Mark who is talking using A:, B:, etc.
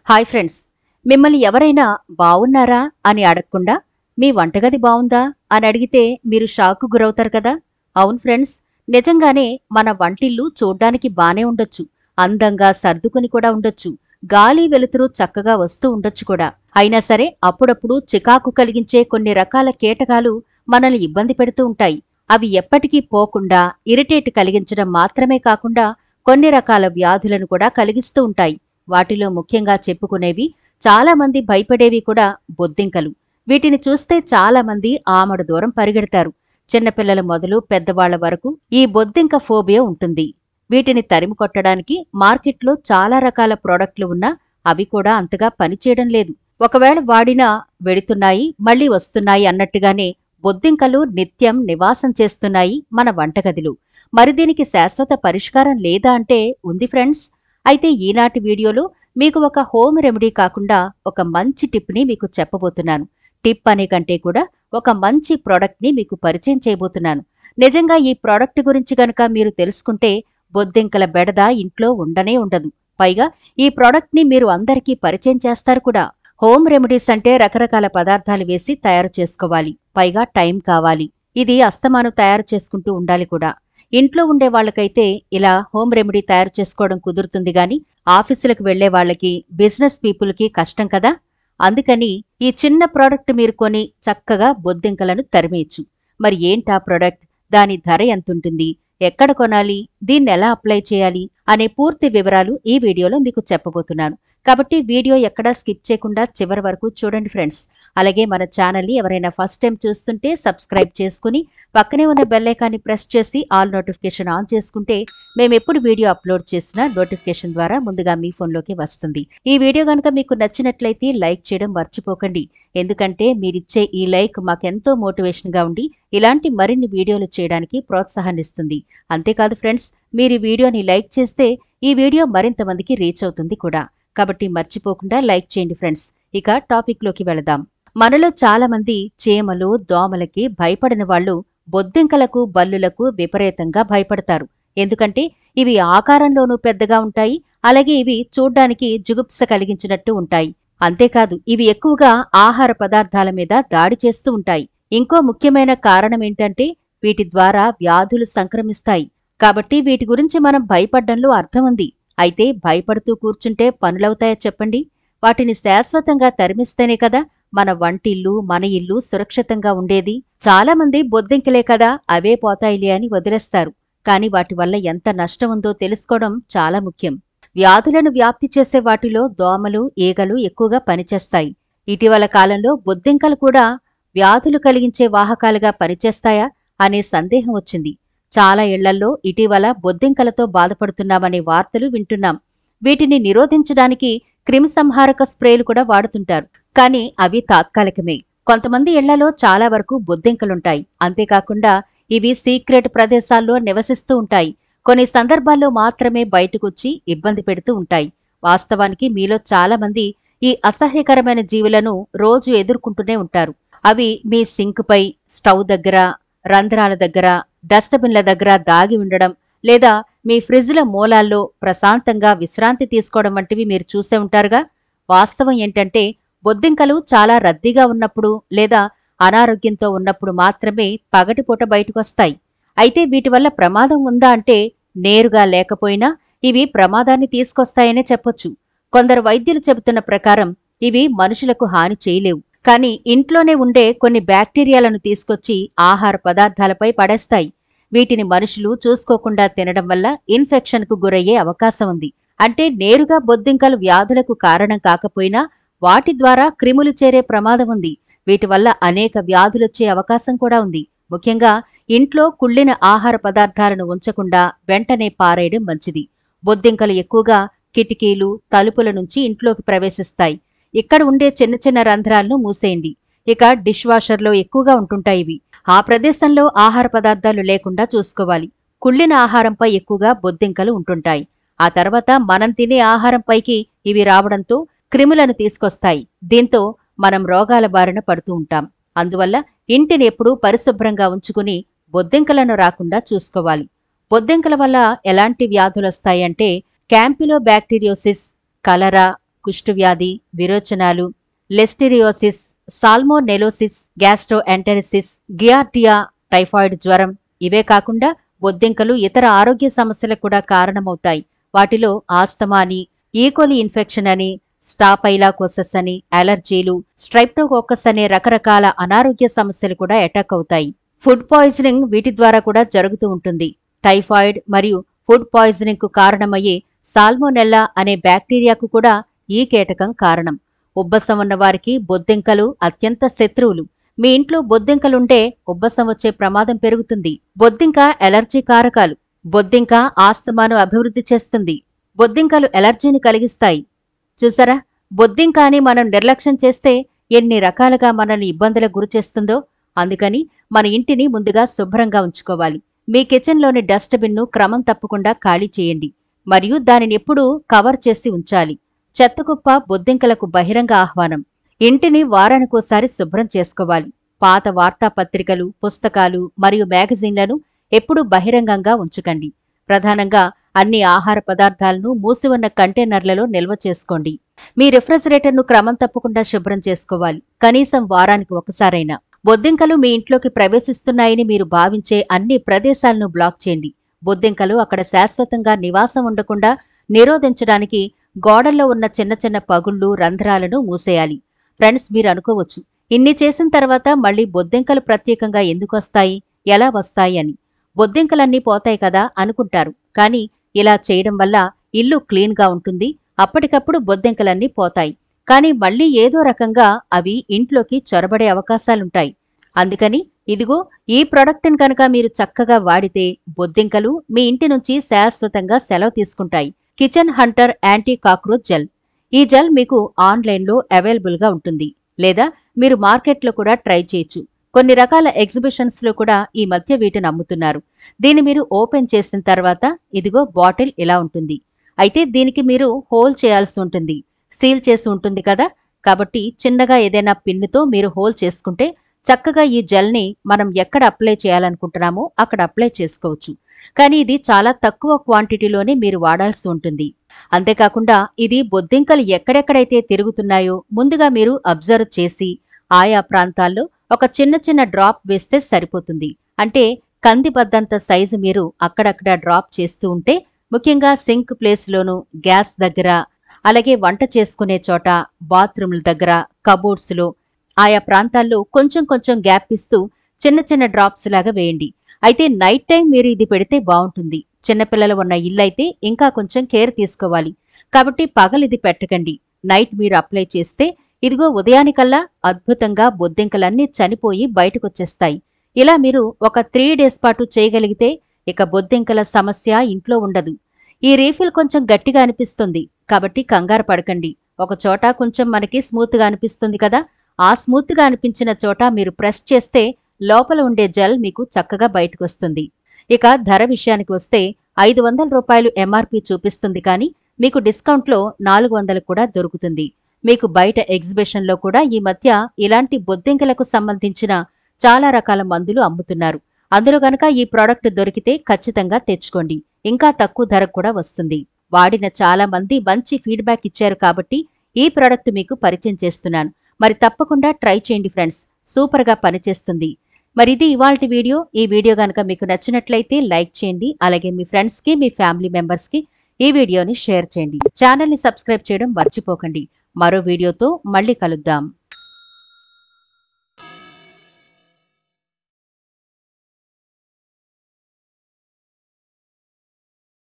A: hi friends మిమ్మల్ని ఎవరైనా బావున్నారా అని అడగకుండా మీ వంటగది బావుందా అని అడిగితే మీరు షాక్కు గురవుతారు కదా అవును ఫ్రెండ్స్ నిజంగానే మన వంటిల్లు చూడ్డానికి బానే ఉండొచ్చు అందంగా సర్దుకుని కూడా ఉండొచ్చు గాలి వెలుతురు చక్కగా వస్తూ ఉండొచ్చు కూడా అయినా సరే అప్పుడప్పుడు చికాకు కలిగించే కొన్ని రకాల కీటకాలు మనల్ని ఇబ్బంది పెడుతూ ఉంటాయి అవి ఎప్పటికీ పోకుండా ఇరిటేట్ కలిగించడం మాత్రమే కాకుండా కొన్ని రకాల వ్యాధులను కూడా కలిగిస్తూ ఉంటాయి వాటిలో ముఖ్యంగా చెప్పుకునేవి చాలా మంది భయపడేవి కూడా బొద్దింకలు వీటిని చూస్తే చాలా మంది ఆమడు దూరం పరిగెడతారు చిన్నపిల్లల మొదలు పెద్దవాళ్ల వరకు ఈ బొద్దింక ఫోబియా ఉంటుంది వీటిని తరిమి కొట్టడానికి మార్కెట్లో చాలా రకాల ప్రోడక్ట్లు ఉన్నా అవి కూడా అంతగా పనిచేయడం లేదు ఒకవేళ వాడినా వెడుతున్నాయి మళ్ళీ వస్తున్నాయి అన్నట్టుగానే బొద్దింకలు నిత్యం నివాసం చేస్తున్నాయి మన వంటగదిలో మరి దీనికి శాశ్వత పరిష్కారం లేదా అంటే ఉంది ఫ్రెండ్స్ అయితే ఈనాటి వీడియోలో మీకు ఒక హోమ్ రెమెడీ కాకుండా ఒక మంచి టిప్ని మీకు చెప్పబోతున్నాను టిప్ అనే కంటే కూడా ఒక మంచి ప్రోడక్ట్ని మీకు పరిచయం చేయబోతున్నాను నిజంగా ఈ ప్రోడక్ట్ గురించి గనక మీరు తెలుసుకుంటే బొద్దింకల బెడద ఇంట్లో ఉండనే ఉండదు పైగా ఈ ప్రోడక్ట్ని మీరు అందరికీ పరిచయం చేస్తారు కూడా హోమ్ రెమెడీస్ అంటే రకరకాల పదార్థాలు వేసి తయారు చేసుకోవాలి పైగా టైం కావాలి ఇది అస్తమానం తయారు చేసుకుంటూ ఉండాలి కూడా ఇంట్లో ఉండే వాళ్ళకైతే ఇలా హోమ్ రెమెడీ తయారు చేసుకోవడం కుదురుతుంది గాని ఆఫీసులకు వెళ్లే వాళ్ళకి బిజినెస్ పీపుల్కి కష్టం కదా అందుకని ఈ చిన్న ప్రోడక్ట్ మీరు కొని చక్కగా బొద్దింకలను తరిమేయచ్చు మరి ఏంటా ప్రోడక్ట్ దాని ధర ఎంతుంటుంది ఎక్కడ కొనాలి దీన్ని ఎలా అప్లై చేయాలి అనే పూర్తి వివరాలు ఈ వీడియోలో మీకు చెప్పబోతున్నాను కాబట్టి వీడియో ఎక్కడా స్కిప్ చేయకుండా చివరి వరకు చూడండి ఫ్రెండ్స్ అలాగే మన ఛానల్ని ఎవరైనా ఫస్ట్ టైం చూస్తుంటే సబ్స్క్రైబ్ చేసుకుని పక్కనే ఉన్న బెల్ ఐకాన్ని ప్రెస్ చేసి ఆల్ నోటిఫికేషన్ ఆన్ చేసుకుంటే మేము ఎప్పుడు వీడియో అప్లోడ్ చేసినా నోటిఫికేషన్ ద్వారా ముందుగా మీ ఫోన్లోకి వస్తుంది ఈ వీడియో కనుక మీకు నచ్చినట్లయితే లైక్ చేయడం మర్చిపోకండి ఎందుకంటే మీరిచ్చే ఈ లైక్ మాకెంతో మోటివేషన్గా ఉండి ఇలాంటి మరిన్ని వీడియోలు చేయడానికి ప్రోత్సాహాన్నిస్తుంది అంతేకాదు ఫ్రెండ్స్ మీరు ఈ వీడియోని లైక్ చేస్తే ఈ వీడియో మరింత మందికి రీచ్ అవుతుంది కూడా కాబట్టి మర్చిపోకుండా లైక్ చేయండి ఫ్రెండ్స్ ఇక టాపిక్లోకి వెళదాం మనలో చాలా మంది చీమలు దోమలకి భయపడిన వాళ్ళు బొద్దింకలకు బల్లులకు విపరీతంగా భయపడతారు ఎందుకంటే ఇవి ఆకారంలోనూ పెద్దగా ఉంటాయి అలాగే ఇవి చూడ్డానికి జుగుప్స కలిగించినట్టు ఉంటాయి అంతేకాదు ఇవి ఎక్కువగా ఆహార పదార్థాల మీద దాడి చేస్తూ ఉంటాయి ఇంకో ముఖ్యమైన కారణం ఏంటంటే వీటి ద్వారా వ్యాధులు సంక్రమిస్తాయి కాబట్టి వీటి గురించి మనం భయపడ్డంలో అర్థం ఉంది అయితే భయపడుతూ కూర్చుంటే పనులవుతాయా చెప్పండి వాటిని శాశ్వతంగా తరిమిస్తేనే కదా మన వంటిల్లు మన ఇల్లు సురక్షితంగా ఉండేది చాలా మంది బొద్దింకలే కదా అవే పోతాయిలే అని వదిలేస్తారు కానీ వాటి వల్ల ఎంత నష్టం ఉందో తెలుసుకోవడం చాలా ముఖ్యం వ్యాధులను వ్యాప్తి చేసే వాటిలో దోమలు ఈగలు ఎక్కువగా పనిచేస్తాయి ఇటీవల కాలంలో బొద్దింకలు కూడా వ్యాధులు కలిగించే వాహకాలుగా పనిచేస్తాయా అనే సందేహం వచ్చింది చాలా ఇళ్లల్లో ఇటీవల బొద్దింకలతో బాధపడుతున్నామనే వార్తలు వింటున్నాం వీటిని నిరోధించడానికి క్రిమిసంహారక స్ప్రేలు కూడా వాడుతుంటారు కానీ అవి తాత్కాలికమే కొంతమంది ఇళ్లలో చాలా వరకు బొద్దింకలుంటాయి అంతేకాకుండా ఇవి సీక్రెట్ ప్రదేశాల్లో నివసిస్తూ ఉంటాయి కొన్ని సందర్భాల్లో మాత్రమే బయటకొచ్చి ఇబ్బంది పెడుతూ ఉంటాయి వాస్తవానికి మీలో చాలా మంది ఈ అసహ్యకరమైన జీవులను రోజు ఎదుర్కొంటూనే ఉంటారు అవి మీ సింక్పై స్టవ్ దగ్గర రంధ్రాల దగ్గర డస్ట్బిన్ల దగ్గర దాగి ఉండడం లేదా మీ ఫ్రిడ్జ్ల మూలాల్లో ప్రశాంతంగా విశ్రాంతి తీసుకోవడం వంటివి మీరు చూసే ఉంటారుగా వాస్తవం ఏంటంటే బొద్దింకలు చాలా రద్దీగా ఉన్నప్పుడు లేదా అనారోగ్యంతో ఉన్నప్పుడు మాత్రమే పగటిపూట బయటకొస్తాయి అయితే వీటి వల్ల ప్రమాదం ఉందా అంటే నేరుగా లేకపోయినా ఇవి ప్రమాదాన్ని తీసుకొస్తాయనే చెప్పొచ్చు కొందరు వైద్యులు చెబుతున్న ప్రకారం ఇవి మనుషులకు హాని చేయలేవు కానీ ఇంట్లోనే ఉండే కొన్ని బ్యాక్టీరియాలను తీసుకొచ్చి ఆహార పదార్థాలపై పడేస్తాయి వీటిని మనుషులు చూసుకోకుండా తినడం వల్ల ఇన్ఫెక్షన్కు గురయ్యే అవకాశం ఉంది అంటే నేరుగా బొద్దింకలు వ్యాధులకు కారణం కాకపోయినా వాటి ద్వారా క్రిములు చేరే ప్రమాదం ఉంది వీటి వల్ల అనేక వ్యాధులొచ్చే అవకాశం కూడా ఉంది ముఖ్యంగా ఇంట్లో కుళ్ళిన ఆహార పదార్థాలను ఉంచకుండా వెంటనే పారేయడం మంచిది బొద్దింకలు ఎక్కువగా కిటికీలు తలుపుల నుంచి ఇంట్లోకి ప్రవేశిస్తాయి ఇక్కడ ఉండే చిన్న చిన్న రంధ్రాలను మూసేయండి ఇక డిష్ వాషర్లో ఎక్కువగా ఉంటుంటాయి ఇవి ఆ ప్రదేశంలో ఆహార పదార్థాలు లేకుండా చూసుకోవాలి కుళ్ళిన ఆహారంపై ఎక్కువగా బొద్దింకలు ఉంటుంటాయి ఆ తర్వాత మనం తినే ఆహారంపైకి ఇవి రావడంతో క్రిములను తీసుకొస్తాయి దీంతో మనం రోగాల బారిన పడుతూ ఉంటాం అందువల్ల ఇంటిని ఎప్పుడూ పరిశుభ్రంగా ఉంచుకుని బొద్దింకలను రాకుండా చూసుకోవాలి బొద్దింకల వల్ల ఎలాంటి వ్యాధులొస్తాయంటే క్యాంపిలో బ్యాక్టీరియోసిస్ కలరా కుష్ఠవ్యాధి విరోచనాలు లెస్టిరియోసిస్ సాల్మోనెలోసిస్ గ్యాస్ట్రోఎంటెరిసిస్ గియార్టియా టైఫాయిడ్ జ్వరం ఇవే కాకుండా బొద్దింకలు ఇతర ఆరోగ్య సమస్యలకు కూడా కారణమవుతాయి వాటిలో ఆస్తమాని ఈకోలి ఇన్ఫెక్షన్ అని స్టాపైలాకోసస్ అని అలర్జీలు స్ట్రైప్టోకోకస్ అనే రకరకాల అనారోగ్య సమస్యలు కూడా అటాక్ అవుతాయి ఫుడ్ పాయిజనింగ్ వీటి ద్వారా కూడా జరుగుతూ ఉంటుంది టైఫాయిడ్ మరియు ఫుడ్ పాయిజనింగ్ కు కారణమయ్యే సాల్మోనెల్లా అనే బ్యాక్టీరియాకు కూడా ఈ కీటకం కారణం ఉబ్బసం ఉన్న వారికి బొద్దింకలు అత్యంత శత్రువులు మీ ఇంట్లో బొద్దింకలుంటే ఉబ్బసం వచ్చే ప్రమాదం పెరుగుతుంది బొద్దింక ఎలర్జీ కారకాలు బొద్దింక ఆస్తమాను అభివృద్ధి చేస్తుంది బొద్దింకలు ఎలర్జీని కలిగిస్తాయి చూసారా బొద్దింక అని మనం నిర్లక్ష్యం చేస్తే ఎన్ని రకాలుగా మనల్ని ఇబ్బందులకు గురిచేస్తుందో అందుకని మన ఇంటిని ముందుగా శుభ్రంగా ఉంచుకోవాలి మీ కిచెన్లోని డస్ట్బిన్ను క్రమం తప్పకుండా ఖాళీ చేయండి మరియు దానిని ఎప్పుడూ కవర్ చేసి ఉంచాలి చెత్తకుప్ప బొద్దింకలకు బహిరంగ ఆహ్వానం ఇంటిని వారానికోసారి శుభ్రం చేసుకోవాలి పాత వార్తాపత్రికలు పుస్తకాలు మరియు మ్యాగజైన్లను ఎప్పుడూ బహిరంగంగా ఉంచకండి ప్రధానంగా అన్ని ఆహార పదార్థాలను మూసి ఉన్న కంటైనర్లలో నిల్వ చేసుకోండి మీ రిఫ్రిజిరేటర్ను క్రమం తప్పకుండా శుభ్రం చేసుకోవాలి కనీసం వారానికి ఒకసారైనా బొద్దింకలు మీ ఇంట్లోకి ప్రవేశిస్తున్నాయని మీరు భావించే అన్ని ప్రదేశాలను బ్లాక్ చేయండి బొద్దింకలు అక్కడ శాశ్వతంగా నివాసం ఉండకుండా నిరోధించడానికి గోడల్లో ఉన్న చిన్న చిన్న పగుళ్ళు రంధ్రాలను మూసేయాలి ఫ్రెండ్స్ మీరు అనుకోవచ్చు ఇన్ని చేసిన తర్వాత మళ్ళీ బొద్దింకలు ప్రత్యేకంగా ఎందుకు వస్తాయి ఎలా వస్తాయి అని బొద్దింకలన్నీ పోతాయి కదా అనుకుంటారు కానీ ఇలా చేయడం వల్ల ఇల్లు క్లీన్గా ఉంటుంది అప్పటికప్పుడు బొద్దింకలన్నీ పోతాయి కానీ మళ్ళీ ఏదో రకంగా అవి ఇంట్లోకి చొరబడే అవకాశాలుంటాయి అందుకని ఇదిగో ఈ ప్రోడక్ట్ని కనుక మీరు చక్కగా వాడితే బొద్దింకలు మీ ఇంటి నుంచి శాశ్వతంగా సెలవు తీసుకుంటాయి kitchen hunter anti cockroach gel ఈ జెల్ మీకు ఆన్లైన్లో అవైలబుల్గా ఉంటుంది లేదా మీరు మార్కెట్లో కూడా ట్రై చేయొచ్చు కొన్ని రకాల ఎగ్జిబిషన్స్లో కూడా ఈ మధ్య వీటిని అమ్ముతున్నారు దీన్ని మీరు ఓపెన్ చేసిన తర్వాత ఇదిగో బాటిల్ ఇలా ఉంటుంది అయితే దీనికి మీరు హోల్ చేయాల్సి ఉంటుంది సీల్ చేసి ఉంటుంది కదా కాబట్టి చిన్నగా ఏదైనా పిన్నుతో మీరు హోల్ చేసుకుంటే చక్కగా ఈ జెల్ని మనం ఎక్కడ అప్లై చేయాలనుకుంటున్నామో అక్కడ అప్లై చేసుకోవచ్చు కానీ ఇది చాలా తక్కువ క్వాంటిటీలోనే మీరు వాడాల్సి ఉంటుంది అంతేకాకుండా ఇది బొద్దింకలు ఎక్కడెక్కడైతే తిరుగుతున్నాయో ముందుగా మీరు అబ్జర్వ్ చేసి ఆయా ప్రాంతాల్లో ఒక చిన్న చిన్న డ్రాప్ వేస్తే సరిపోతుంది అంటే కంది బద్దంత సైజు మీరు అక్కడక్కడ డ్రాప్ చేస్తూ ఉంటే ముఖ్యంగా సింక్ ప్లేస్లోను గ్యాస్ దగ్గర అలాగే వంట చేసుకునే చోట బాత్రూమ్ల దగ్గర కబోర్డ్స్లో ఆయా ప్రాంతాల్లో కొంచెం కొంచెం గ్యాప్ ఇస్తూ చిన్న చిన్న డ్రాప్స్ లాగా వేయండి అయితే నైట్ టైం మీరు ఇది పెడితే బాగుంటుంది చిన్నపిల్లలు ఉన్న ఇల్లు అయితే ఇంకా కొంచెం కేర్ తీసుకోవాలి కాబట్టి పగలు ఇది పెట్టకండి నైట్ మీరు అప్లై చేస్తే ఇదిగో ఉదయానికల్లా అద్భుతంగా బొద్దింకలన్నీ చనిపోయి బయటకొచ్చేస్తాయి ఇలా మీరు ఒక త్రీ డేస్ పాటు చేయగలిగితే ఇక బొద్దింకల సమస్య ఇంట్లో ఉండదు ఈ రీఫిల్ కొంచెం గట్టిగా అనిపిస్తుంది కాబట్టి కంగారు పడకండి ఒక చోట కొంచెం మనకి స్మూత్గా అనిపిస్తుంది కదా ఆ స్మూత్గా అనిపించిన చోట మీరు ప్రెస్ చేస్తే లోపల ఉండే జెల్ మీకు చక్కగా బయటకొస్తుంది ఇక ధర విషయానికి వస్తే ఐదు వందల రూపాయలు ఎంఆర్పి చూపిస్తుంది కానీ మీకు డిస్కౌంట్లో నాలుగు వందలు కూడా దొరుకుతుంది మీకు బయట ఎగ్జిబిషన్లో కూడా ఈ మధ్య ఇలాంటి బొద్దింకలకు సంబంధించిన చాలా రకాల మందులు అమ్ముతున్నారు అందులో గనక ఈ ప్రోడక్ట్ దొరికితే ఖచ్చితంగా తెచ్చుకోండి ఇంకా తక్కువ ధరకు కూడా వస్తుంది వాడిన చాలా మంది మంచి ఫీడ్బ్యాక్ ఇచ్చారు కాబట్టి ఈ ప్రోడక్ట్ మీకు పరిచయం చేస్తున్నాను మరి తప్పకుండా ట్రై చేయండి ఫ్రెండ్స్ సూపర్గా పనిచేస్తుంది మరి ఇది ఇవాల్టి వీడియో ఈ వీడియో కనుక మీకు నచ్చినట్లయితే లైక్ చేయండి అలాగే మీ ఫ్రెండ్స్కి మీ ఫ్యామిలీ మెంబర్స్కి ఈ వీడియోని షేర్ చేయండి ఛానల్ని సబ్స్క్రైబ్ చేయడం మర్చిపోకండి మరో వీడియోతో మళ్ళీ కలుద్దాం